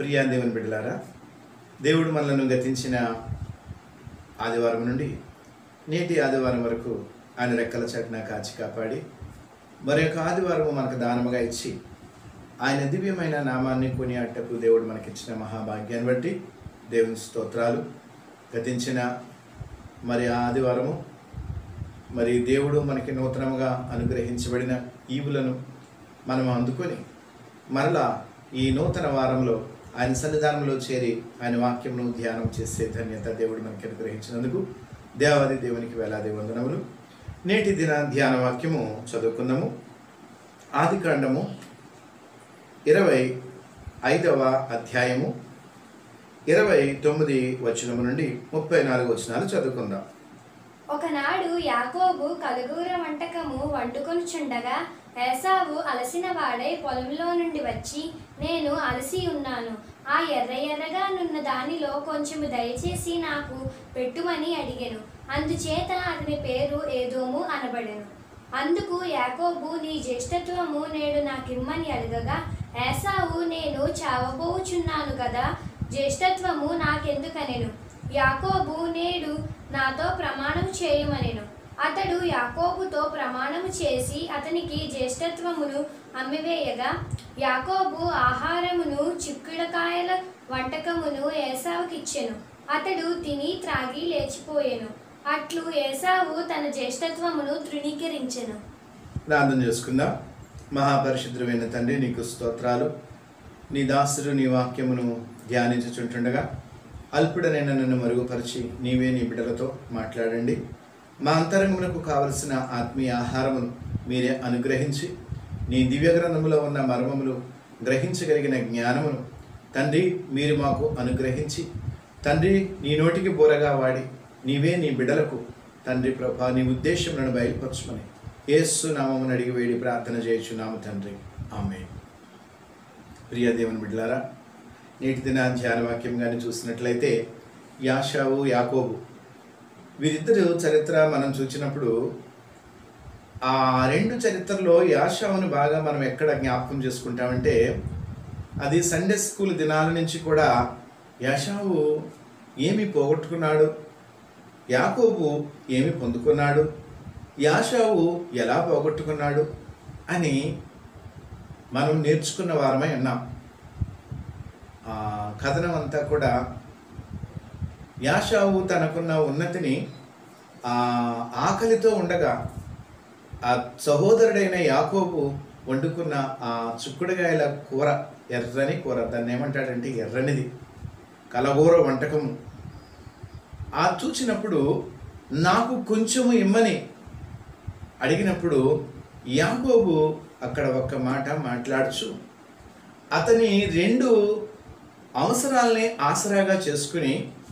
ప్రియా దేవుని బిడ్డలారా దేవుడు మనలను గతించిన ఆదివారం నుండి నేటి ఆదివారం వరకు ఆయన రెక్కల చట్న కాచి కాపాడి మరి యొక్క ఆదివారం మనకు దానముగా ఇచ్చి ఆయన దివ్యమైన నామాన్ని కొనియాటకు దేవుడు మనకిచ్చిన మహాభాగ్యాన్ని బట్టి దేవుని స్తోత్రాలు గతించిన మరి ఆ ఆదివారము మరి దేవుడు మనకి నూతనముగా అనుగ్రహించబడిన ఈవులను మనం అందుకొని మరలా ఈ నూతన వారంలో ఆయన సన్నిధానంలో చేరి ఆయన వాక్యమును ధ్యానం చేసే ధన్యత దేవుడు మనకి అనుగ్రహించినందుకు దేవాది దేవునికి వేలాది వందనములు నేటి దిన ధ్యాన వాక్యము చదువుకుందాము ఆది కాండము ఇరవై ఐదవ అధ్యాయము ఇరవై తొమ్మిది వచనము నుండి ముప్పై నాలుగు వచనాలు చదువుకుందాం ఒకనాడు యాకోబు కలుగూర వంటకము వండుకొనుచుండగా ఏసావు అలసిన వాడై పొలంలో నుండి వచ్చి నేను అలసి ఉన్నాను ఆ ఎర్ర ఎర్రగా నున్న దానిలో కొంచెము దయచేసి నాకు పెట్టుమని అడిగెను అందుచేత అతని పేరు ఏదోము అనబడెను అందుకు యాకోబు నీ జ్యేష్ఠత్వము నేడు నాకిమ్మని అడగగా ఏసావు నేను చావబోచున్నాను కదా జ్యేష్ఠత్వము నాకెందుకనెను యాకోబు నేడు నాతో ప్రమాణం చేయమనెను అతడు యాకోబుతో ప్రమాణము చేసి అతనికి జ్యేష్ఠత్వమును అమ్మివేయగా యాకోబు ఆహారమును చిక్కుడుకాయల వంటకమును ఏసావుకిచ్చెను అతడు తిని త్రాగి లేచిపోయెను అట్లు ఏసావు తన జ్యేష్ఠత్వమును తృణీకరించెను ప్రార్థన చేసుకుందాం మహాపరిశుద్ధమైన తండ్రి నీకు స్తోత్రాలు నీ దాసుడు నీ వాక్యమును ధ్యానించుచుంటుండగా అల్పుడనైన నన్ను మరుగుపరిచి నీవే నీ బిడ్డలతో మాట్లాడండి మా అంతరంగమునకు కావలసిన ఆత్మీయ ఆహారమును మీరే అనుగ్రహించి నీ దివ్య గ్రంథములో ఉన్న మర్మములు గ్రహించగలిగిన జ్ఞానమును తండ్రి మీరు మాకు అనుగ్రహించి తండ్రి నీ నోటికి బోరగా వాడి నీవే నీ బిడ్డలకు తండ్రి ప్రభా నీ ఉద్దేశములను బయలుపరచుమని యేసు నామమును అడిగి వేడి ప్రార్థన చేయుచున్నాము తండ్రి ఆమె ప్రియ దేవుని బిడ్డలారా నేటి దిన ధ్యాన వాక్యం కానీ చూసినట్లయితే యాషావు యాకోబు వీరిద్దరు చరిత్ర మనం చూసినప్పుడు ఆ రెండు చరిత్రలో యాషావును బాగా మనం ఎక్కడ జ్ఞాపకం చేసుకుంటామంటే అది సండే స్కూల్ దినాల నుంచి కూడా యాషావు ఏమి పోగొట్టుకున్నాడు యాకోబు ఏమి పొందుకున్నాడు యాషావు ఎలా పోగొట్టుకున్నాడు అని మనం నేర్చుకున్న వారమై ఉన్నాం ఆ కథనం అంతా కూడా యాషావు తనకున్న ఉన్నతిని ఆ ఆకలితో ఉండగా ఆ సహోదరుడైన యాకోబు వండుకున్న ఆ చుక్కుడుగాయల కూర ఎర్రని కూర దాన్ని ఏమంటాడంటే ఎర్రనిది కలగూర వంటకము ఆ చూచినప్పుడు నాకు కొంచెము ఇమ్మని అడిగినప్పుడు యాకోబు అక్కడ ఒక్క మాట మాట్లాడుచు అతని రెండు అవసరాల్ని ఆసరాగా చేసుకుని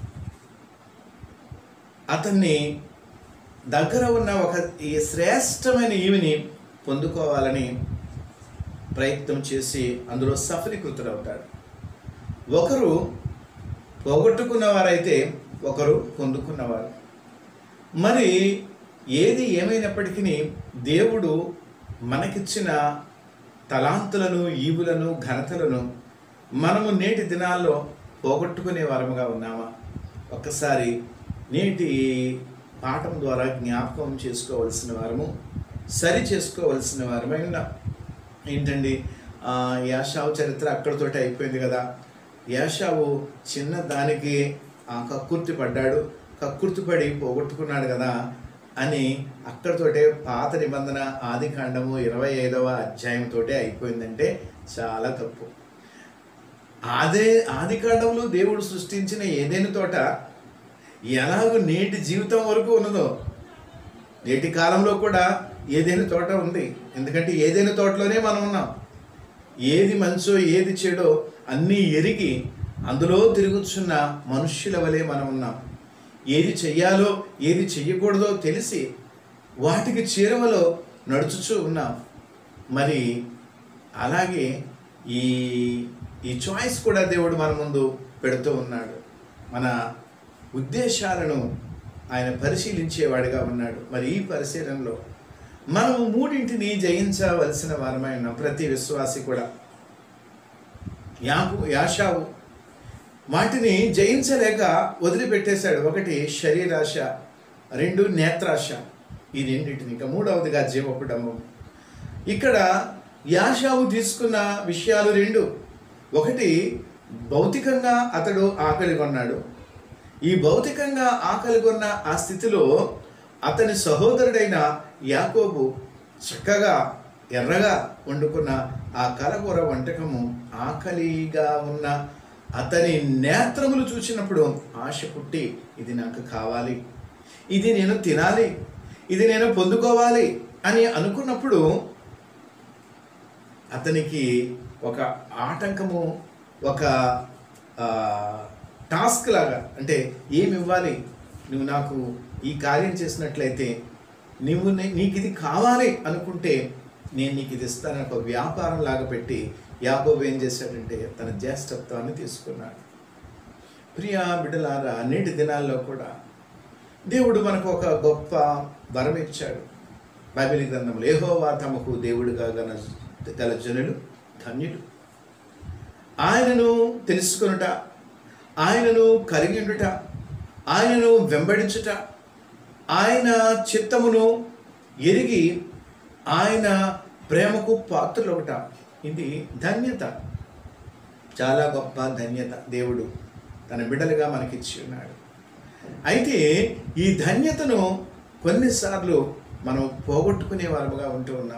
అతన్ని దగ్గర ఉన్న ఒక ఈ శ్రేష్టమైన ఈవిని పొందుకోవాలని ప్రయత్నం చేసి అందులో సఫలీకృతుడవుతాడు ఒకరు పోగొట్టుకున్నవారైతే ఒకరు పొందుకున్నవారు మరి ఏది ఏమైనప్పటికీ దేవుడు మనకిచ్చిన తలాంతులను ఈవులను ఘనతలను మనము నేటి దినాల్లో పోగొట్టుకునే వారముగా ఉన్నామా ఒక్కసారి నేటి పాఠం ద్వారా జ్ఞాపకం చేసుకోవలసిన వారము సరి చేసుకోవలసిన వారమై ఉన్నాం ఏంటండి ఆ, యాషావు చరిత్ర అక్కడితోటి అయిపోయింది కదా యాషావు చిన్న దానికి ఆ, కక్కుర్తి పడ్డాడు కక్కుర్తి పడి పోగొట్టుకున్నాడు కదా అని అక్కడితోటే పాత నిబంధన ఆది కాండము ఇరవై ఐదవ అధ్యాయంతోటే అయిపోయిందంటే చాలా తప్పు అదే ఆది కాండంలో దేవుడు సృష్టించిన ఏదైనా తోట ఎలాగో నేటి జీవితం వరకు ఉన్నదో నేటి కాలంలో కూడా ఏదైనా తోట ఉంది ఎందుకంటే ఏదైనా తోటలోనే మనం ఉన్నాం ఏది మంచో ఏది చెడో అన్నీ ఎరిగి అందులో తిరుగుతున్న మనుష్యుల వలె మనం ఉన్నాం ఏది చెయ్యాలో ఏది చెయ్యకూడదో తెలిసి వాటికి చేరువలో నడుచుచూ ఉన్నాం మరి అలాగే ఈ ఈ చాయిస్ కూడా దేవుడు మన ముందు పెడుతూ ఉన్నాడు మన ఉద్దేశాలను ఆయన పరిశీలించేవాడిగా ఉన్నాడు మరి ఈ పరిశీలనలో మనము మూడింటిని జయించవలసిన వారమై ఉన్నాం ప్రతి విశ్వాసి కూడా యాకు యాషావు వాటిని జయించలేక వదిలిపెట్టేశాడు ఒకటి శరీరాశ రెండు నేత్రాశ ఈ రెండింటిని ఇక మూడవదిగా జీవకుటము ఇక్కడ యాషావు తీసుకున్న విషయాలు రెండు ఒకటి భౌతికంగా అతడు ఆకలి కొన్నాడు ఈ భౌతికంగా ఆకలి కొన్న ఆ స్థితిలో అతని సహోదరుడైన యాకోబు చక్కగా ఎర్రగా వండుకున్న ఆ కలకూర వంటకము ఆకలిగా ఉన్న అతని నేత్రములు చూసినప్పుడు ఆశ పుట్టి ఇది నాకు కావాలి ఇది నేను తినాలి ఇది నేను పొందుకోవాలి అని అనుకున్నప్పుడు అతనికి ఒక ఆటంకము ఒక ఆ, టాస్క్ లాగా అంటే ఏమి ఇవ్వాలి నువ్వు నాకు ఈ కార్యం చేసినట్లయితే నువ్వు నే- నీకు ఇది కావాలి అనుకుంటే నేను నీకు ఇది ఇస్తాను ఒక వ్యాపారం లాగా పెట్టి యాకోబు ఏం చేశాడంటే తన జ్యేష్ఠత్వాన్ని తీసుకున్నాడు ప్రియ బిడ్డలారా నేటి దినాల్లో కూడా దేవుడు మనకు ఒక గొప్ప వరం ఇచ్చాడు బైబిల్ గ్రంథంలో ఏహోవా తమకు దేవుడుగా గల గల జనులు ధన్యులు ఆయనను తెలుసుకొనుట ఆయనను కలిగి ఉండుట ఆయనను వెంబడించుట ఆయన చిత్తమును ఎరిగి ఆయన ప్రేమకు పాత్రలొకట ఇది ధన్యత చాలా గొప్ప ధన్యత దేవుడు తన బిడ్డలుగా మనకిచ్చి ఉన్నాడు అయితే ఈ ధన్యతను కొన్నిసార్లు మనం పోగొట్టుకునే వారముగా ఉంటూ ఉన్నాం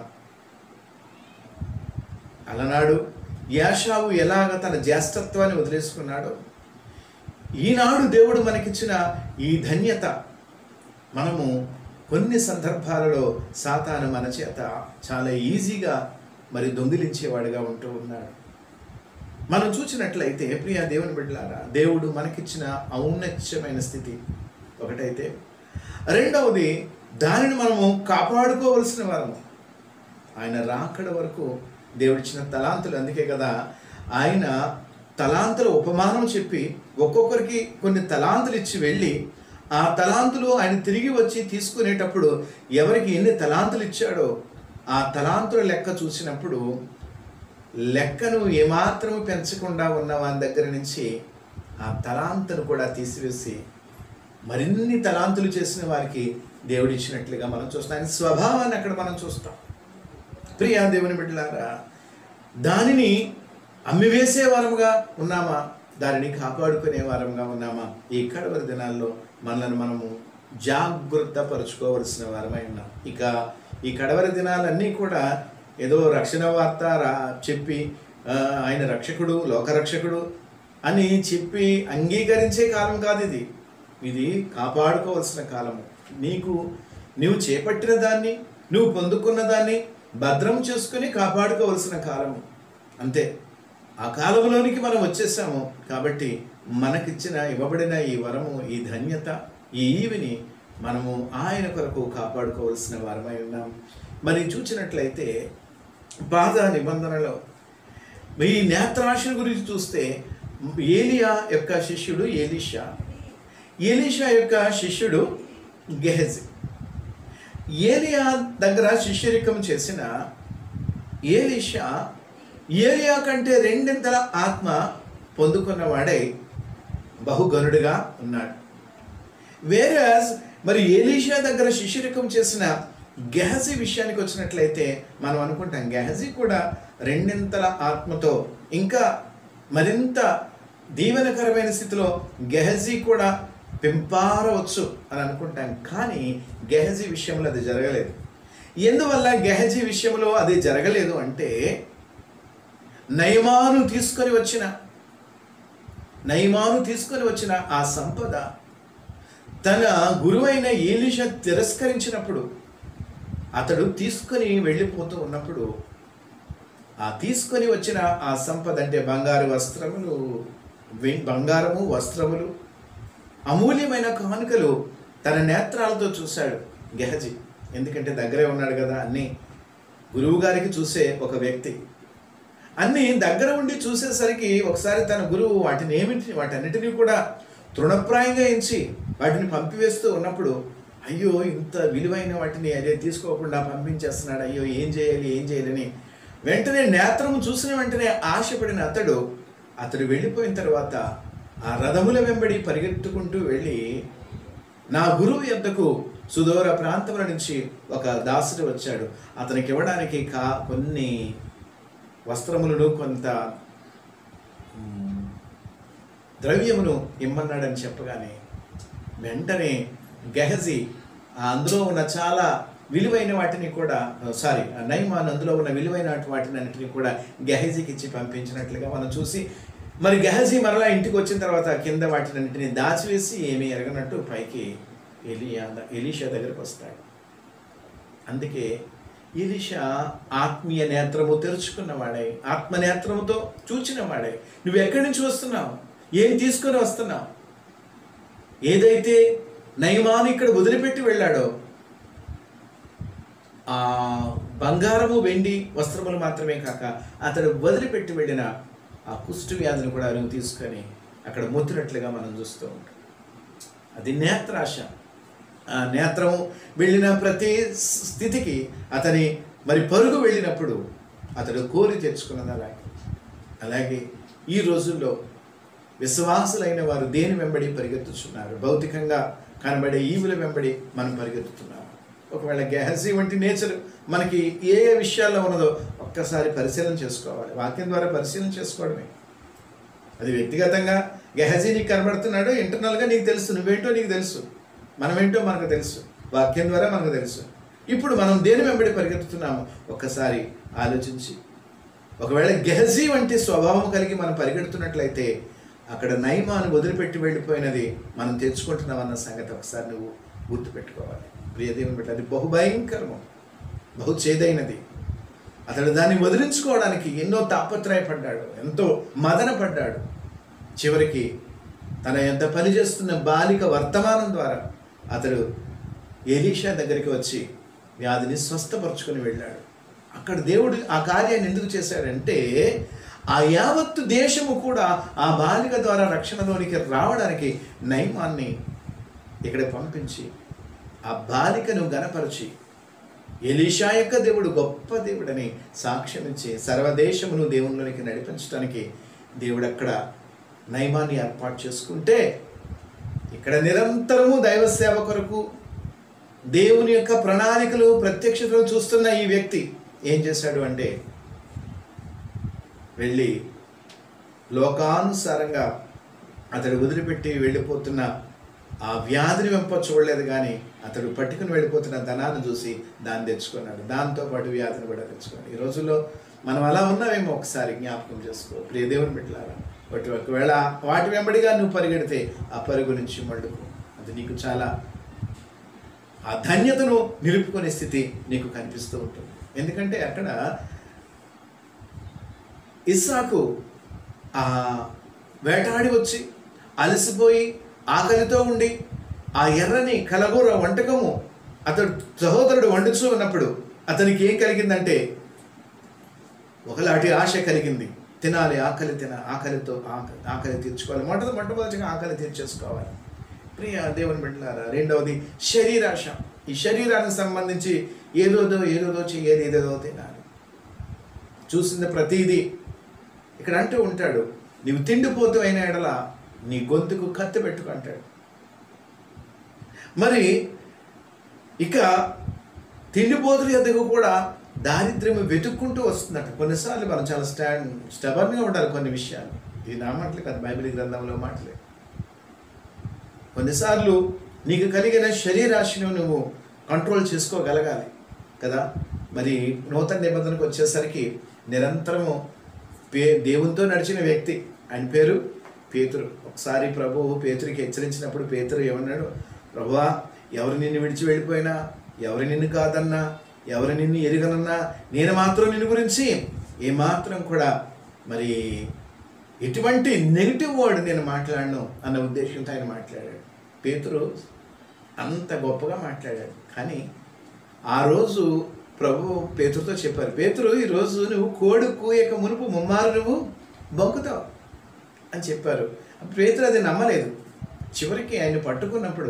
అలనాడు యాషావు ఎలాగ తన జ్యేష్ఠత్వాన్ని వదిలేసుకున్నాడో ఈనాడు దేవుడు మనకిచ్చిన ఈ ధన్యత మనము కొన్ని సందర్భాలలో సాతాను మన చేత చాలా ఈజీగా మరి దొంగిలించేవాడిగా ఉంటూ ఉన్నాడు మనం చూసినట్లయితే ప్రియ దేవుని బిడ్డలారా దేవుడు మనకిచ్చిన ఔన్నత్యమైన స్థితి ఒకటైతే రెండవది దానిని మనము కాపాడుకోవలసిన వారము ఆయన రాకడ వరకు దేవుడిచ్చిన తలాంతులు అందుకే కదా ఆయన తలాంతుల ఉపమానం చెప్పి ఒక్కొక్కరికి కొన్ని తలాంతులు ఇచ్చి వెళ్ళి ఆ తలాంతులు ఆయన తిరిగి వచ్చి తీసుకునేటప్పుడు ఎవరికి ఎన్ని తలాంతులు ఇచ్చాడో ఆ తలాంతుల లెక్క చూసినప్పుడు లెక్కను ఏమాత్రము పెంచకుండా ఉన్న వాని దగ్గర నుంచి ఆ తలాంతును కూడా తీసివేసి మరిన్ని తలాంతులు చేసిన వారికి దేవుడిచ్చినట్లుగా మనం చూస్తాం ఆయన స్వభావాన్ని అక్కడ మనం చూస్తాం ప్రియా దేవుని బిడ్డలారా దానిని అమ్మివేసే వారముగా ఉన్నామా దానిని కాపాడుకునే వారముగా ఉన్నామా ఈ కడవరి దినాల్లో మనల్ని మనము జాగ్రత్త పరుచుకోవలసిన వారమై ఉన్నాం ఇక ఈ కడవరి దినాలన్నీ కూడా ఏదో రక్షణ వార్త రా చెప్పి ఆ, ఆయన రక్షకుడు లోకరక్షకుడు అని చెప్పి అంగీకరించే కాలం కాదు ఇది ఇది కాపాడుకోవాల్సిన కాలము నీకు నువ్వు చేపట్టిన దాన్ని నువ్వు పొందుకున్న దాన్ని భద్రం చేసుకుని కాపాడుకోవలసిన కాలము అంతే ఆ కాలంలోనికి మనం వచ్చేసాము కాబట్టి మనకిచ్చిన ఇవ్వబడిన ఈ వరము ఈ ధన్యత ఈ ఈవిని మనము ఆయన కొరకు కాపాడుకోవలసిన వారమై ఉన్నాం మరి చూసినట్లయితే పాత నిబంధనలో ఈ నేత్రాశ గురించి చూస్తే ఏలియా యొక్క శిష్యుడు ఏలీషా ఏలీషా యొక్క శిష్యుడు గెహజీ ఏలియా దగ్గర శిష్యరికం చేసిన ఏలీషా ఏలియా కంటే రెండింతల ఆత్మ పొందుకున్నవాడై బహుగనుడిగా ఉన్నాడు వేరే మరి ఏలీషా దగ్గర శిష్యరికం చేసిన గెహజీ విషయానికి వచ్చినట్లయితే మనం అనుకుంటాం గెహజీ కూడా రెండింతల ఆత్మతో ఇంకా మరింత దీవెనకరమైన స్థితిలో గెహజీ కూడా పెంపారవచ్చు అని అనుకుంటాం కానీ గెహజీ విషయంలో అది జరగలేదు ఎందువల్ల గెహజీ విషయంలో అది జరగలేదు అంటే నయమాను తీసుకొని వచ్చిన నయమాను తీసుకొని వచ్చిన ఆ సంపద తన గురువైన ఏలిష తిరస్కరించినప్పుడు అతడు తీసుకొని వెళ్ళిపోతూ ఉన్నప్పుడు ఆ తీసుకొని వచ్చిన ఆ సంపద అంటే బంగారు వస్త్రములు వె- బంగారము వస్త్రములు అమూల్యమైన కానుకలు తన నేత్రాలతో చూశాడు గెహజీ ఎందుకంటే దగ్గరే ఉన్నాడు కదా అన్నీ గురువు గారికి చూసే ఒక వ్యక్తి అన్నీ దగ్గర ఉండి చూసేసరికి ఒకసారి తన గురువు వాటిని ఏమిటి వాటన్నిటినీ కూడా తృణప్రాయంగా ఎంచి వాటిని పంపివేస్తూ ఉన్నప్పుడు అయ్యో ఇంత విలువైన వాటిని అదే తీసుకోకుండా పంపించేస్తున్నాడు అయ్యో ఏం చేయాలి ఏం చేయాలని వెంటనే నేత్రము చూసిన వెంటనే ఆశపడిన అతడు అతడు వెళ్ళిపోయిన తర్వాత ఆ రథముల వెంబడి పరిగెత్తుకుంటూ వెళ్ళి నా గురువు యొద్దకు సుదూర ప్రాంతముల నుంచి ఒక దాసుడు వచ్చాడు అతనికి ఇవ్వడానికి కా కొన్ని వస్త్రములను కొంత మ్, ద్రవ్యమును ఇమ్మన్నాడని చెప్పగానే వెంటనే గెహజీ ఆ అందులో ఉన్న చాలా విలువైన వాటిని కూడా సారీ నైమాన్ అందులో ఉన్న విలువైన వాటిని అన్నిటిని కూడా గెహజీకి ఇచ్చి పంపించినట్లుగా మనం చూసి మరి గెహజీ మరలా ఇంటికి వచ్చిన తర్వాత కింద వాటినన్నింటిని దాచివేసి ఏమీ ఎరగనట్టు పైకి ఎలియా ఎలీషా దగ్గరకు వస్తాడు అందుకే ఎలీషా ఆత్మీయ నేత్రము తెరుచుకున్నవాడే ఆత్మ నేత్రముతో చూచినవాడే నువ్వు ఎక్కడి నుంచి వస్తున్నావు ఏం తీసుకొని వస్తున్నావు ఏదైతే నయమాను ఇక్కడ వదిలిపెట్టి వెళ్ళాడో ఆ బంగారము వెండి వస్త్రములు మాత్రమే కాక అతడు వదిలిపెట్టి వెళ్ళిన ఆ కుష్టు వ్యాధిని కూడా నువ్వు తీసుకొని అక్కడ మొత్తినట్లుగా మనం చూస్తూ ఉంటాం అది నేత్రాశ ఆ నేత్రము వెళ్ళిన ప్రతి స్థితికి అతని మరి పరుగు వెళ్ళినప్పుడు అతడు కోరి తెచ్చుకున్నది అలాగే అలాగే ఈ రోజుల్లో విశ్వాసులైన వారు దేని వెంబడి పరిగెత్తుతున్నారు భౌతికంగా కనబడే ఈవుల వెంబడి మనం పరిగెత్తుతున్నాం ఒకవేళ గెహజీ వంటి నేచర్ మనకి ఏ ఏ విషయాల్లో ఉన్నదో ఒక్కసారి పరిశీలన చేసుకోవాలి వాక్యం ద్వారా పరిశీలన చేసుకోవడమే అది వ్యక్తిగతంగా గెహజీ నీకు కనబడుతున్నాడు ఇంటర్నల్గా నీకు తెలుసు నువ్వేంటో నీకు తెలుసు మనమేంటో మనకు తెలుసు వాక్యం ద్వారా మనకు తెలుసు ఇప్పుడు మనం దేని వెంబడి పరిగెత్తుతున్నాము ఒక్కసారి ఆలోచించి ఒకవేళ గెహజీ వంటి స్వభావం కలిగి మనం పరిగెడుతున్నట్లయితే అక్కడ నైమాను వదిలిపెట్టి వెళ్ళిపోయినది మనం తెచ్చుకుంటున్నాం అన్న సంగతి ఒకసారి నువ్వు గుర్తుపెట్టుకోవాలి ప్రియదేవుని బట్టి అది బహుభయంకరము బహు చేదైనది అతడు దాన్ని వదిలించుకోవడానికి ఎన్నో తాపత్రయపడ్డాడు ఎంతో మదన పడ్డాడు చివరికి తన ఎంత పనిచేస్తున్న బాలిక వర్తమానం ద్వారా అతడు ఎలీషా దగ్గరికి వచ్చి వ్యాధిని స్వస్థపరుచుకొని వెళ్ళాడు అక్కడ దేవుడు ఆ కార్యాన్ని ఎందుకు చేశాడంటే ఆ యావత్తు దేశము కూడా ఆ బాలిక ద్వారా రక్షణలోనికి రావడానికి నైమాన్ని ఇక్కడ పంపించి ఆ బాలికను గనపరిచి ఎలీషా యొక్క దేవుడు గొప్ప దేవుడని సాక్ష్యం ఇచ్చి సర్వదేశమును దేవునిలోనికి నడిపించడానికి దేవుడు అక్కడ నైమాన్ని ఏర్పాటు చేసుకుంటే ఇక్కడ నిరంతరము దైవ సేవ కొరకు దేవుని యొక్క ప్రణాళికలు ప్రత్యక్షతలు చూస్తున్న ఈ వ్యక్తి ఏం చేశాడు అంటే వెళ్ళి లోకానుసారంగా అతడు వదిలిపెట్టి వెళ్ళిపోతున్న ఆ వ్యాధిని వెంప చూడలేదు కానీ అతడు పట్టుకుని వెళ్ళిపోతున్న ధనాన్ని చూసి దాన్ని తెచ్చుకున్నాడు దాంతో పాటు వ్యాధిని కూడా తెచ్చుకున్నాడు ఈ రోజుల్లో మనం అలా ఉన్నామేమో ఒకసారి జ్ఞాపకం చేసుకో ప్రియ దేవుని బిడ్డలారా వాటి ఒకవేళ వాటి వెంబడిగా నువ్వు పరిగెడితే ఆ పరుగు నుంచి మళ్ళుకు అది నీకు చాలా ఆ ధన్యతను నిలుపుకునే స్థితి నీకు కనిపిస్తూ ఉంటుంది ఎందుకంటే అక్కడ ఇస్సాకు ఆ వేటాడి వచ్చి అలసిపోయి ఆకలితో ఉండి ఆ ఎర్రని కలగూర వంటకము అతడు సహోదరుడు వండుచూ ఉన్నప్పుడు అతనికి ఏం కలిగిందంటే ఒకలాంటి ఆశ కలిగింది తినాలి ఆకలి తిన ఆకలితో ఆకలి ఆకలి తీర్చుకోవాలి మొట్ట మొట్టమొదటిగా ఆకలి తీర్చేసుకోవాలి ప్రియ దేవుని బిడ్డలారా రెండవది శరీరాశ ఈ శరీరానికి సంబంధించి ఏదోదో ఏదోదో చెయ్యేది ఏదేదో తినాలి చూసింది ప్రతిదీ ఇక్కడ అంటూ ఉంటాడు నీవు తిండిపోతూ అయిన ఎడల నీ గొంతుకు కత్తి పెట్టుకుంటాడు మరి ఇక తిండిపోతుల ఎద్దకు కూడా దారిద్ర్యం వెతుక్కుంటూ వస్తుందట కొన్నిసార్లు మనం చాలా స్టాండ్ స్టబర్న్గా ఉండాలి కొన్ని విషయాలు ఇది నా మాటలే కాదు బైబిల్ గ్రంథంలో మాటలే కొన్నిసార్లు నీకు కలిగిన శరీరాశిని నువ్వు కంట్రోల్ చేసుకోగలగాలి కదా మరి నూతన నిబంధనకు వచ్చేసరికి నిరంతరము పే దేవునితో నడిచిన వ్యక్తి ఆయన పేరు పేతురు ఒకసారి ప్రభువు పేతురికి హెచ్చరించినప్పుడు పేతురు ఏమన్నాడు ప్రభువా ఎవరు నిన్ను విడిచి వెళ్ళిపోయినా ఎవరు నిన్ను కాదన్నా ఎవరు నిన్ను ఎరుగనన్నా నేను మాత్రం నిన్ను గురించి ఏమాత్రం కూడా మరి ఎటువంటి నెగిటివ్ వర్డ్ నేను మాట్లాడను అన్న ఉద్దేశంతో ఆయన మాట్లాడాడు పేతురు అంత గొప్పగా మాట్లాడాడు కానీ ఆ రోజు ప్రభు పేతురుతో చెప్పారు పేతురు ఈరోజు నువ్వు కోడి కూయక మునుపు ముమ్మారు నువ్వు బొంకుతావు అని చెప్పారు పేతురు అది నమ్మలేదు చివరికి ఆయన పట్టుకున్నప్పుడు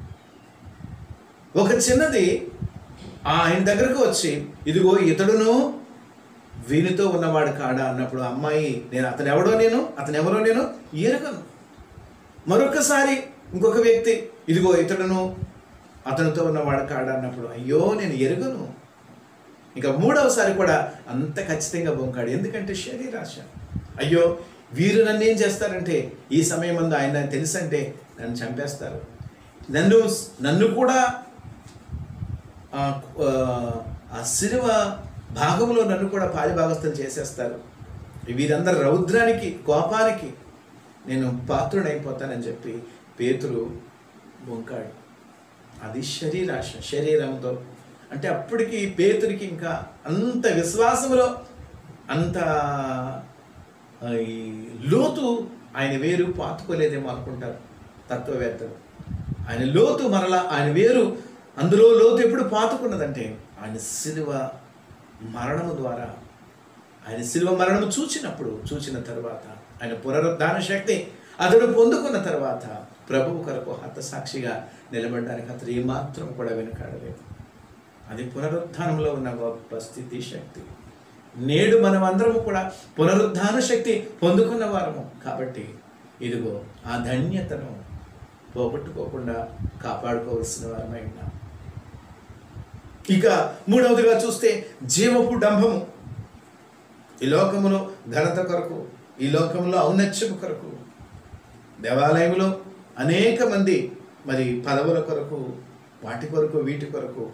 ఒక చిన్నది ఆయన దగ్గరకు వచ్చి ఇదిగో ఇతడును వీనితో ఉన్నవాడు కాడా అన్నప్పుడు అమ్మాయి నేను అతను ఎవడో నేను అతను ఎవరో నేను ఎరగను మరొకసారి ఇంకొక వ్యక్తి ఇదిగో ఇతడును అతనితో ఉన్నవాడు కాడా అన్నప్పుడు అయ్యో నేను ఎరుగను ఇక మూడవసారి కూడా అంత ఖచ్చితంగా బొంకాడు ఎందుకంటే శరీరాశ అయ్యో వీరు నన్ను ఏం చేస్తారంటే ఈ సమయం ముందు ఆయన నాకు తెలుసంటే నన్ను చంపేస్తారు నన్ను నన్ను కూడా ఆ ఆ శిలువ భాగంలో నన్ను కూడా పాలిభాగస్తులు చేసేస్తారు వీరందరి రౌద్రానికి కోపానికి నేను పాత్రుడైపోతానని చెప్పి పేతురు బొంకాడు అది శరీరాశ శరీరంతో అంటే అప్పటికి పేతురికి ఇంకా అంత విశ్వాసములో అంత ఆ, ఈ లోతు ఆయన వేరు పాతుకోలేదేమో అనుకుంటారు తత్వవేత్తలు ఆయన లోతు మరలా ఆయన వేరు అందులో లోతు ఎప్పుడు పాతుకున్నదంటే ఆయన శిలువ మరణము ద్వారా ఆయన శిలువ మరణము చూచినప్పుడు చూచిన తర్వాత ఆయన పునరుద్ధాన శక్తి అతడు పొందుకున్న తర్వాత ప్రభువు కొరకు హతసాక్షిగా నిలబడడానికి అతడు ఏమాత్రం కూడా వెనుకాడలేదు అది పునరుత్థానంలో ఉన్న గొప్ప స్థితి శక్తి నేడు మనం అందరము కూడా పునరుద్ధాన శక్తి పొందుకున్న వారము కాబట్టి ఇదిగో ఆ ధన్యతను పోగొట్టుకోకుండా కాపాడుకోవాల్సిన వారమై ఉన్నాం ఇక మూడవదిగా చూస్తే జీవపు డంభము ఈ లోకములో ఘనత కొరకు ఈ లోకంలో ఔన్నత్యము కొరకు దేవాలయంలో అనేక మంది మరి పదవుల కొరకు వాటి కొరకు వీటి కొరకు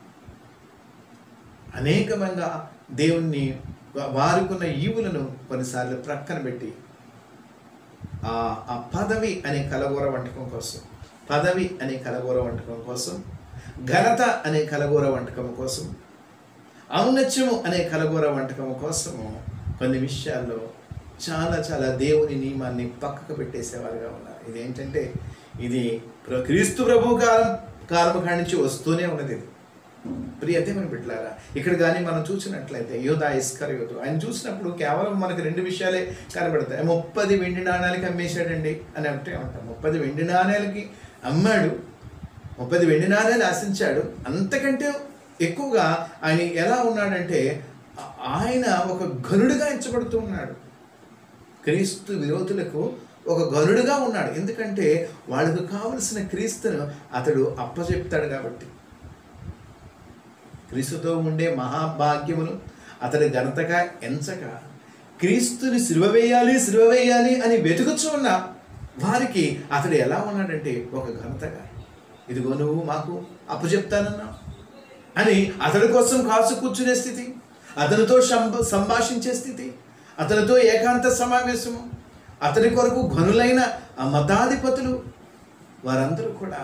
అనేకమంగా దేవుణ్ణి వా- వారికున్న ఈవులను కొన్నిసార్లు ప్రక్కన పెట్టి ఆ ఆ పదవి అనే కలగూర వంటకం కోసం పదవి అనే కలగూర వంటకం కోసం ఘనత అనే కలగూర వంటకం కోసం ఔన్నత్యము అనే కలగూర వంటకం కోసము కొన్ని విషయాల్లో చాలా చాలా దేవుని నియమాన్ని పక్కకు పెట్టేసేవారుగా ఉన్నారు ఇదేంటంటే ఇది ప్ర- క్రీస్తు ప్రభు కాలం కాలం కాడి నుంచి వస్తూనే ఉన్నది ఇది ప్రియతే మనం బిడ్డలారా ఇక్కడ కానీ మనం చూసినట్లయితే యోధా ఇస్కర్ యోధు ఆయన చూసినప్పుడు కేవలం మనకు రెండు విషయాలే కనబడతాయి ముప్పది వెండి నాణాలకి అమ్మేశాడండి అని అంటే ఉంటాం ముప్పది వెండి నాణాలకి అమ్మాడు ముప్పది వెండి నాణాలు ఆశించాడు అంతకంటే ఎక్కువగా ఆయన ఎలా ఉన్నాడంటే ఆ- ఆయన ఒక ఘనుడిగా ఎంచబడుతూ ఉన్నాడు క్రీస్తు విరోధులకు ఒక గరుడుగా ఉన్నాడు ఎందుకంటే వాళ్ళకు కావలసిన క్రీస్తును అతడు అప్పచెప్తాడు కాబట్టి క్రీస్తుతో ఉండే మహాభాగ్యమును అతడి ఘనతగా ఎంచక క్రీస్తుని సిలువ వేయాలి సిలువ వేయాలి అని వెతుకుచూ ఉన్న వారికి అతడు ఎలా ఉన్నాడంటే ఒక ఘనతగా ఇదిగో నువ్వు మాకు అప్పచెప్తానన్నావు అని అతడి కోసం కాసు కూర్చునే స్థితి అతనితో సంభ సంభాషించే స్థితి అతనితో ఏకాంత సమావేశము అతని కొరకు ఘనులైన ఆ మతాధిపతులు వారందరూ కూడా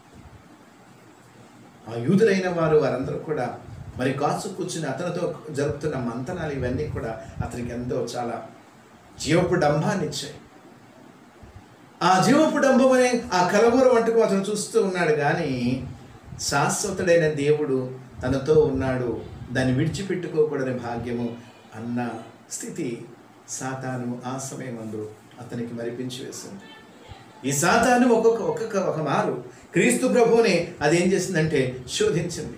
ఆ యూదులైన వారు వారందరూ కూడా మరి కాసు కూర్చుని అతనితో జరుపుతున్న మంతనాలు ఇవన్నీ కూడా అతనికి ఎంతో చాలా జీవపు డంబాన్ని ఇచ్చాయి ఆ జీవపు డంబం అనే ఆ కలగూర వంటకు అతను చూస్తూ ఉన్నాడు కానీ శాశ్వతుడైన దేవుడు తనతో ఉన్నాడు దాన్ని విడిచిపెట్టుకోకూడని భాగ్యము అన్న స్థితి సాతాను ఆ సమయమందు అతనికి మరిపించి వేసింది ఈ సాతాను ఒక్కొక్క ఒక్కొక్క ఒక మారు క్రీస్తు ప్రభువుని అది ఏం చేసిందంటే శోధించింది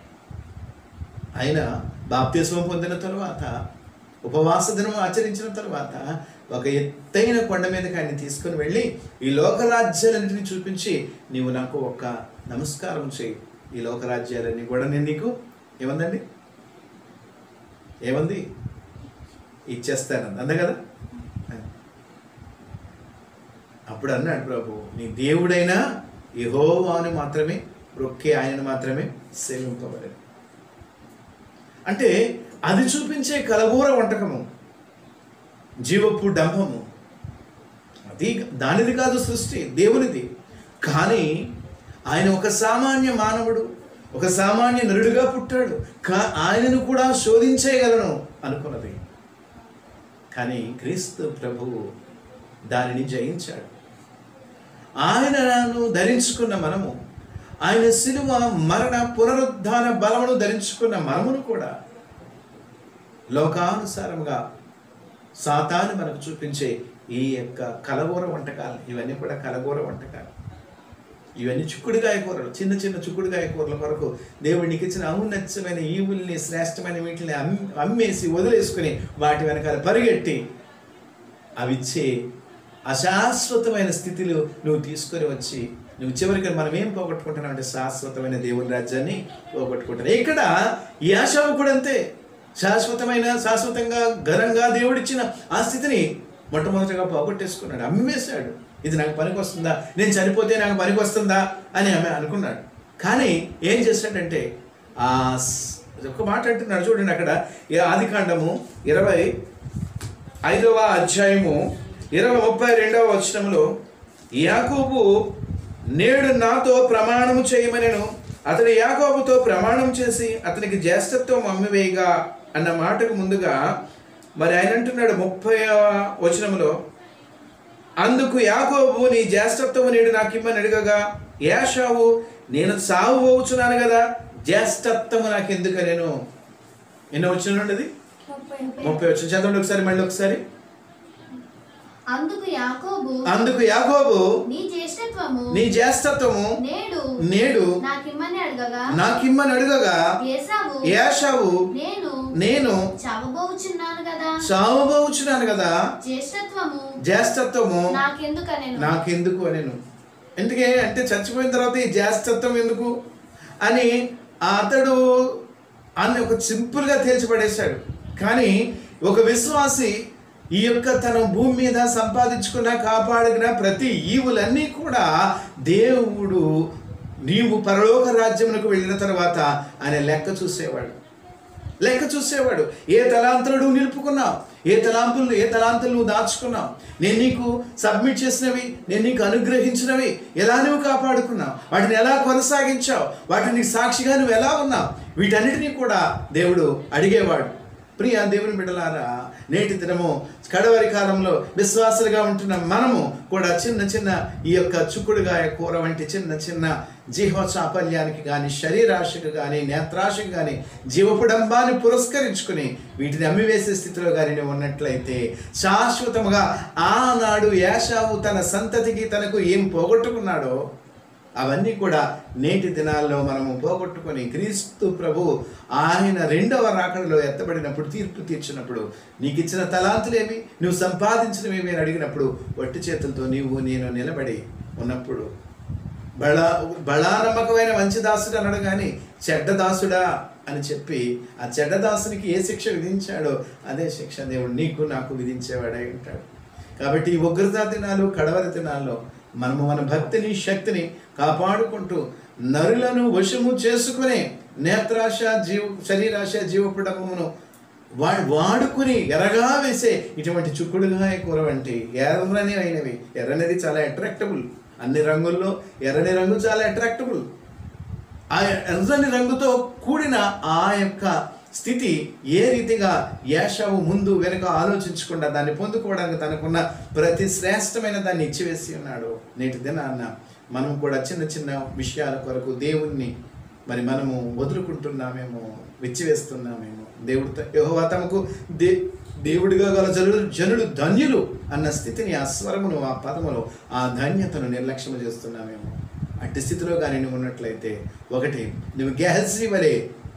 ఆయన బాప్తిస్వం పొందిన తరువాత ఉపవాస దినం ఆచరించిన తరువాత ఒక ఎత్తైన కొండ మీదకి ఆయన తీసుకొని వెళ్ళి ఈ లోకరాజ్యాలన్నింటినీ చూపించి నీవు నాకు ఒక నమస్కారం చేయి ఈ లోకరాజ్యాలన్నీ కూడా నేను నీకు ఏమందండి ఏమంది ఇచ్చేస్తాను అంద కదా అప్పుడు అన్నాడు ప్రభు నీ దేవుడైనా యెహోవాను మాత్రమే రొక్కే ఆయనను మాత్రమే సేవింపబడేది అంటే అది చూపించే కలగూర వంటకము జీవపు డంభము అది దానిది కాదు సృష్టి దేవునిది కానీ ఆయన ఒక సామాన్య మానవుడు ఒక సామాన్య నరుడుగా పుట్టాడు కా ఆయనను కూడా శోధించేయగలను అనుకున్నది కానీ క్రీస్తు ప్రభువు దానిని జయించాడు ఆయనను ధరించుకున్న మనము ఆయన శిలువ మరణ పునరుద్ధాన బలమును ధరించుకున్న మనమును కూడా లోకానుసారంగా సాతాను మనకు చూపించే ఈ యొక్క కలగూర వంటకాలు ఇవన్నీ కూడా కలగూర వంటకాలు ఇవన్నీ చిక్కుడుగాయ కూరలు చిన్న చిన్న చిక్కుడుగాయ కూరల కొరకు దేవుడికి ఇచ్చిన ఔన్నత్యమైన ఈవుల్ని శ్రేష్టమైన వీటిని అమ్- అమ్మేసి వదిలేసుకుని వాటి వెనకాల పరిగెట్టి అవిచ్చే అశాశ్వతమైన స్థితిలో నువ్వు తీసుకొని వచ్చి నువ్వు చివరికి మనం ఏం పోగొట్టుకుంటున్నావు అంటే శాశ్వతమైన దేవుని రాజ్యాన్ని పోగొట్టుకుంటున్నావు ఇక్కడ ఈ ఆశావు కూడా అంతే శాశ్వతమైన శాశ్వతంగా ఘనంగా దేవుడిచ్చిన ఆ స్థితిని మొట్టమొదటిగా పోగొట్టేసుకున్నాడు అమ్మేశాడు ఇది నాకు పనికి వస్తుందా నేను చనిపోతే నాకు పనికి వస్తుందా అని ఆమె అనుకున్నాడు కానీ ఏం చేశాడంటే ఆ స్- ఒక మాట అంటున్నాడు చూడండి అక్కడ ఈ ఆదికాండము ఇరవై ఐదవ అధ్యాయము ఇరవై ముప్పై రెండవ వచనంలో యాకోబు నేడు నాతో ప్రమాణము చేయమనెను అతడు యాకోబుతో ప్రమాణం చేసి అతనికి జ్యేష్ఠత్వం అమ్మివేయగా అన్న మాటకు ముందుగా మరి ఆయన అంటున్నాడు ముప్పై వచనంలో అందుకు యాకోబు నీ జ్యేష్ఠత్వము నేడు నాకు ఇమ్మని అడగగా యాషావు నేను సాగు పోవచ్చున్నాను కదా జ్యేష్ఠత్వము నాకు ఎందుకు నేను ఎన్నో వచ్చిన ఉండేది ముప్పై ముప్పై వచ్చిన చదవండి ఒకసారి మళ్ళీ ఒకసారి అందుకు యాకోబు అందుకు యాకోబు నీ జ్యేష్ఠత్వము నీ జ్యేష్ఠత్వము నేడు నేడు నాకిమ్మని అడగగా నాకిమ్మని అడుగగా ఏసావు యాషావు నేను నేను చావబోచున్నాను కదా సాగుపోవచ్చున్నాను కదా జ్యేష్ఠత్వము జ్యేష్ఠత్వము నాకెందుకనెను నాకెందుకు అనేను ఎందుకే అంటే చచ్చిపోయిన తర్వాత ఈ జ్యేష్ఠత్వం ఎందుకు అని ఆ అతడు అని ఒక సింపుల్గా తేల్చిపడేశాడు కానీ ఒక విశ్వాసి ఈ యొక్క తన భూమి మీద సంపాదించుకున్న కాపాడిన ప్రతి ఈవులన్నీ కూడా దేవుడు నీవు పరలోక రాజ్యమునకు వెళ్ళిన తర్వాత ఆయన లెక్క చూసేవాడు లెక్క చూసేవాడు ఏ తలాంతులు నువ్వు నిలుపుకున్నావు ఏ తలాంపులు ఏ తలాంతులు నువ్వు దాచుకున్నావు నేను నీకు సబ్మిట్ చేసినవి నేను నీకు అనుగ్రహించినవి ఎలా నువ్వు కాపాడుకున్నావు వాటిని ఎలా కొనసాగించావు వాటిని నీకు సాక్షిగా నువ్వు ఎలా ఉన్నావు వీటన్నిటినీ కూడా దేవుడు అడిగేవాడు ప్రియ దేవుని బిడ్డలారా నేటి దినము కడవరి కాలంలో విశ్వాసులుగా ఉంటున్న మనము కూడా చిన్న చిన్న ఈ యొక్క చుక్కుడుగాయ కూర వంటి చిన్న చిన్న జీవ చాపల్యానికి కానీ శరీరాశకు కానీ నేత్రాశకు కానీ జీవపుడంబాన్ని పురస్కరించుకుని వీటిని అమ్మివేసే స్థితిలో కానీ నువ్వు ఉన్నట్లయితే శాశ్వతముగా ఆనాడు యాషావు తన సంతతికి తనకు ఏం పోగొట్టుకున్నాడో అవన్నీ కూడా నేటి దినాల్లో మనము పోగొట్టుకొని క్రీస్తు ప్రభు ఆయన రెండవ రాకడలో ఎత్తబడినప్పుడు తీర్పు తీర్చినప్పుడు నీకు ఇచ్చిన తలాంతులేమి నువ్వు సంపాదించినవేమి అని అడిగినప్పుడు వట్టి చేతులతో నీవు నేను నిలబడి ఉన్నప్పుడు బళా బళా నమ్మకమైన మంచి దాసుడు అన్నాడు కానీ చెడ్డ దాసుడా అని చెప్పి ఆ చెడ్డ దాసునికి ఏ శిక్ష విధించాడో అదే శిక్ష దేవుడు నీకు నాకు విధించేవాడై ఉంటాడు కాబట్టి ఈ ఉగ్రతా దినాలు కడవరి దినాల్లో మనము మన భక్తిని శక్తిని కాపాడుకుంటూ నరులను వశము చేసుకుని నేత్రాశ జీవ శరీరాశ జీవపుటమును వాడు వాడుకుని ఎర్రగా వేసే ఇటువంటి చుక్కుడుగా కూర వంటి ఎర్రని అయినవి ఎర్రనేది చాలా అట్రాక్టబుల్ అన్ని రంగుల్లో ఎర్రని రంగు చాలా అట్రాక్టబుల్ ఆ ఎర్రని రంగుతో కూడిన ఆ యొక్క స్థితి ఏ రీతిగా యాషావు ముందు వెనుక ఆలోచించకుండా దాన్ని పొందుకోవడానికి తనకున్న ప్రతి శ్రేష్టమైన దాన్ని ఇచ్చివేసి ఉన్నాడు నేటి దినాన్న మనం కూడా చిన్న చిన్న విషయాల కొరకు దేవుణ్ణి మరి మనము వదులుకుంటున్నామేమో విచ్చివేస్తున్నామేమో దేవుడు యెహోవా తమకు దే దేవుడిగా గల జనులు జనులు ధన్యులు అన్న స్థితిని ఆ స్వరమును ఆ పదములో ఆ ధన్యతను నిర్లక్ష్యం చేస్తున్నామేమో అట్టి స్థితిలో కానీ నువ్వు ఉన్నట్లయితే ఒకటి నువ్వు గ్యాల్సీ వలె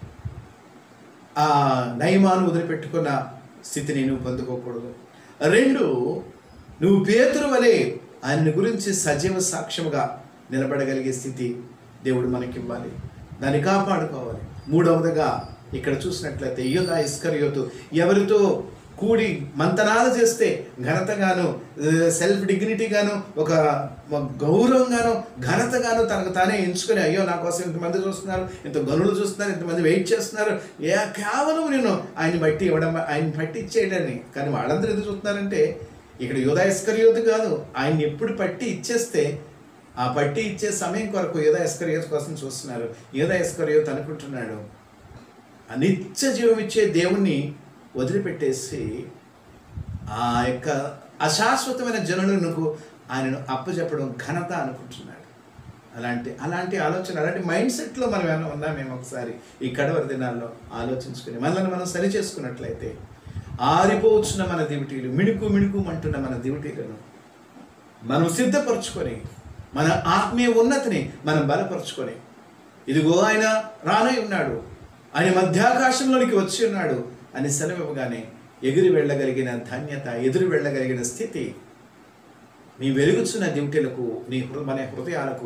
ఆ నయమాను వదిలిపెట్టుకున్న స్థితిని నువ్వు పొందుకోకూడదు రెండు నువ్వు పేతురు వలె ఆయన గురించి సజీవ సాక్ష్యముగా నిలబడగలిగే స్థితి దేవుడు మనకివ్వాలి దాన్ని కాపాడుకోవాలి మూడవదిగా ఇక్కడ చూసినట్లయితే యోధ ఇస్కరియోతు ఎవరితో కూడి మంతనాలు చేస్తే ఘనతగాను సెల్ఫ్ డిగ్నిటీగాను ఒక ఒక గౌరవంగాను ఘనతగాను తనకు తానే ఎంచుకొని అయ్యో నా కోసం ఇంతమంది చూస్తున్నారు ఇంత గనులు చూస్తున్నారు ఇంతమంది వెయిట్ చేస్తున్నారు ఏ కేవలం నేను ఆయన బట్టి ఇవ్వడం ఆయన బట్టి ఇచ్చేయడని కానీ వాళ్ళందరూ ఎందుకు చూస్తున్నారంటే ఇక్కడ యోధా ఇస్కరియోతు కాదు ఆయన ఎప్పుడు పట్టి ఇచ్చేస్తే ఆ పట్టి ఇచ్చే సమయం కొరకు యోధా ఇస్కరియోతు కోసం చూస్తున్నారు యోధా ఇస్కరియోతు అనుకుంటున్నాడు ఆ నిత్య జీవం ఇచ్చే దేవుణ్ణి వదిలిపెట్టేసి ఆ యొక్క అశాశ్వతమైన జనులకు ఆయనను అప్పచెప్పడం ఘనత అనుకుంటున్నాడు అలాంటి అలాంటి ఆలోచన అలాంటి మైండ్ సెట్లో మనం ఏమైనా ఉన్నామేమో ఒకసారి ఈ కడవరి దినాల్లో ఆలోచించుకుని మనల్ని మనం సరి చేసుకున్నట్లయితే ఆరిపోవచ్చున్న మన దివిటీలు మిణుకు మిణుకు అంటున్న మన దివిటీలను మనం సిద్ధపరచుకొని మన ఆత్మీయ ఉన్నతిని మనం బలపరుచుకొని ఇదిగో ఆయన రానై ఉన్నాడు ఆయన మధ్యాకాశంలోనికి వచ్చి ఉన్నాడు అని సెలవివ్వగానే ఎగిరి వెళ్ళగలిగిన ధన్యత ఎదురు వెళ్ళగలిగిన స్థితి నీ వెలుగుచున్న దివిటీలకు నీ హృ మన హృదయాలకు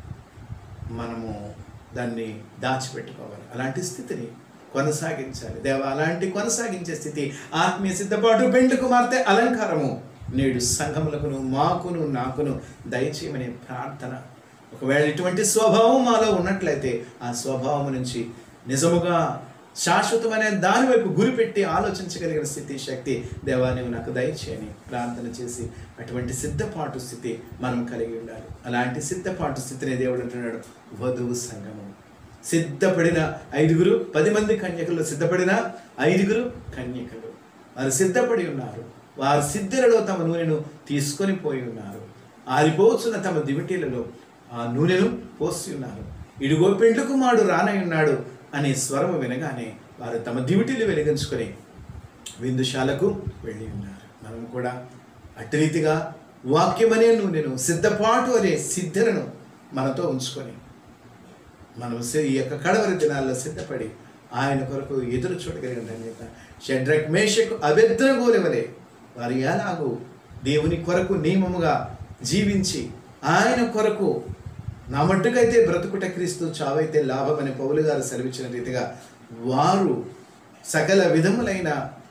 మనము దాన్ని దాచిపెట్టుకోవాలి అలాంటి స్థితిని కొనసాగించాలి దేవ అలాంటి కొనసాగించే స్థితి ఆత్మీయ సిద్ధపాటు పెండ్లి కుమార్తె అలంకారము నేడు సంఘములకును మాకును నాకును దయచేయమనే ప్రార్థన ఒకవేళ ఇటువంటి స్వభావం మాలో ఉన్నట్లయితే ఆ స్వభావం నుంచి నిజముగా శాశ్వతమైన దాని వైపు గురిపెట్టి ఆలోచించగలిగిన స్థితి శక్తి దేవా నీవు నాకు దయచేయని ప్రార్థన చేసి అటువంటి సిద్ధపాటు స్థితి మనం కలిగి ఉండాలి అలాంటి సిద్ధపాటు స్థితిని దేవుడు అంటున్నాడు వధువు సంగమం సిద్ధపడిన ఐదుగురు పది మంది కన్యకలు సిద్ధపడిన ఐదుగురు కన్యకలు వారు సిద్ధపడి ఉన్నారు వారు సిద్ధులలో తమ నూనెను తీసుకొని పోయి ఉన్నారు ఆరిపోతున్న తమ దివిటీలలో ఆ నూనెను పోసి ఉన్నారు ఇడుగో పెండ్లు కుమారుడు రానై ఉన్నాడు అనే స్వరము వినగానే వారు తమ దివిటీలు వెలిగించుకొని విందుశాలకు వెళ్ళి ఉన్నారు మనం కూడా అటు రీతిగా వాక్యమనే నూనెను సిద్ధపాటు అనే సిద్ధలను మనతో ఉంచుకొని మనం సి- ఈ యొక్క కడవరి దినాల్లో సిద్ధపడి ఆయన కొరకు ఎదురు చూడగలిగిన ధన్యత షడ్రక్ మేషకు అభ్యర్థనగోలెవలే వారు ఎలాగూ దేవుని కొరకు నియమముగా జీవించి ఆయన కొరకు నా మట్టుకైతే బ్రతుకుట క్రీస్తు చావైతే లాభమని పౌలు గారు సెలవిచ్చిన రీతిగా వారు సకల విధములైన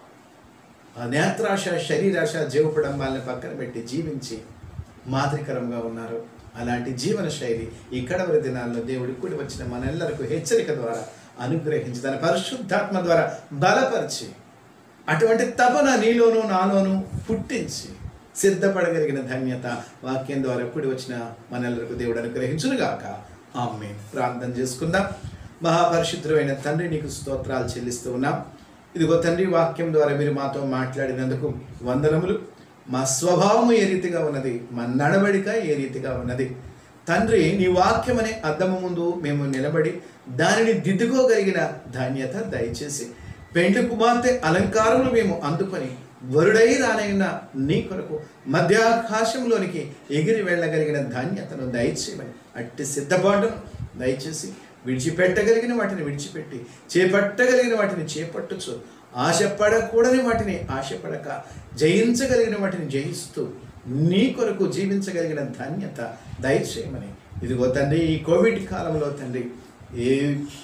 ఆ నేత్రాశ శరీరాశ జీవపడంబాలని పక్కన పెట్టి జీవించి మాదిరికరంగా ఉన్నారు అలాంటి జీవన శైలి ఈ కడవరి దినాల్లో దేవుడి కూడి వచ్చిన మనెల్లరకు హెచ్చరిక ద్వారా అనుగ్రహించి తన పరిశుద్ధాత్మ ద్వారా బలపరిచి అటువంటి తపన నీలోను నాలోను పుట్టించి సిద్ధపడగలిగిన ధన్యత వాక్యం ద్వారా కూడి వచ్చిన మనెల్లరకు దేవుడు అనుగ్రహించునుగాక ఆమె ప్రార్థన చేసుకుందాం మహాపరిశుద్ధమైన తండ్రి నీకు స్తోత్రాలు చెల్లిస్తూ ఉన్నాం ఇదిగో తండ్రి వాక్యం ద్వారా మీరు మాతో మాట్లాడినందుకు వందనములు మా స్వభావము ఏ రీతిగా ఉన్నది మా నడవడిక ఏ రీతిగా ఉన్నది తండ్రి నీ వాక్యం అనే అద్దము ముందు మేము నిలబడి దానిని దిద్దుకోగలిగిన ధాన్యత దయచేసి పెండ్లి కుమార్తె అలంకారములు మేము అందుకొని వరుడై రానైన నీ కొరకు మధ్యాకాశంలోనికి ఎగిరి వెళ్ళగలిగిన ధాన్యతను దయచేయమని అట్టి సిద్ధపాటును దయచేసి విడిచిపెట్టగలిగిన వాటిని విడిచిపెట్టి చేపట్టగలిగిన వాటిని చేపట్టచ్చు ఆశపడకూడని వాటిని ఆశపడక జయించగలిగిన వాటిని జయిస్తూ నీ కొరకు జీవించగలిగిన ధన్యత దయచేయమని ఇదిగో తండ్రి ఈ కోవిడ్ కాలంలో తండ్రి ఏ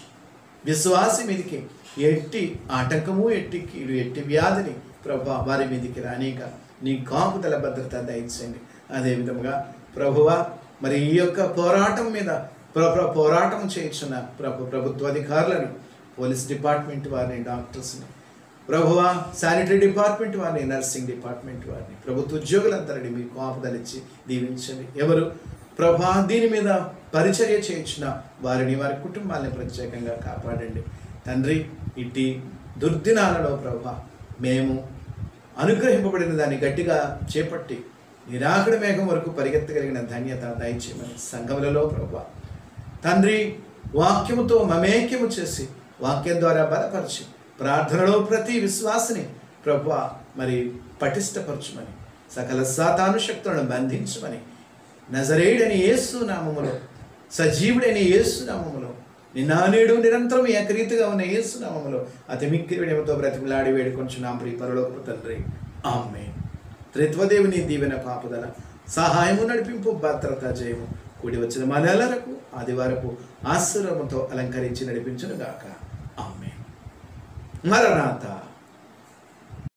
విశ్వాసి మీదికి ఎట్టి ఆటంకము ఎట్టి కీడు ఎట్టి వ్యాధిని ప్రభా వారి మీదికి రానిక నీ కాపుదల భద్రత దయచేయండి అదేవిధంగా ప్రభువ మరి ఈ యొక్క పోరాటం మీద ప్రభు పోరాటం చేయించిన ప్రభు ప్రభుత్వ అధికారులను పోలీస్ డిపార్ట్మెంట్ వారిని డాక్టర్స్ని ప్రభువ శానిటరీ డిపార్ట్మెంట్ వారిని నర్సింగ్ డిపార్ట్మెంట్ వారిని ప్రభుత్వ ఉద్యోగులందరినీ మీకు కాపుదలిచ్చి దీవించండి ఎవరు ప్రభా దీని మీద పరిచర్య చేయించిన వారిని వారి కుటుంబాన్ని ప్రత్యేకంగా కాపాడండి తండ్రి ఇట్టి దుర్దినాలలో ప్రభా మేము అనుగ్రహింపబడిన దాన్ని గట్టిగా చేపట్టి నిరాకడ మేఘం వరకు పరిగెత్తగలిగిన ధన్యత దయచేయమని సంఘములలో ప్రభా తండ్రి వాక్యముతో మమేక్యము చేసి వాక్యం ద్వారా బలపరిచి ప్రార్థనలో ప్రతి విశ్వాసిని ప్రభు మరి పటిష్టపరచుమని సకల సాతాను శక్తులను బంధించమని నజరేయుడని యేసు నామములో సజీవుడైన యేసు నామములో నిన్నానేడు నిరంతరం ఏకరీతిగా ఉన్న యేసు నామములో అతి మిక్కిరి విడమతో బ్రతిమలాడి వేడుకొంచు నా ప్రియ పరలోకపు తండ్రి ఆమె త్రిత్వదేవుని దీవెన కాపుదల సహాయము నడిపింపు భద్రత జయము కూడి వచ్చిన మనలకు ఆది వరకు ఆశ్రమతో అలంకరించి నడిపించును గాక ఆమె మరణాత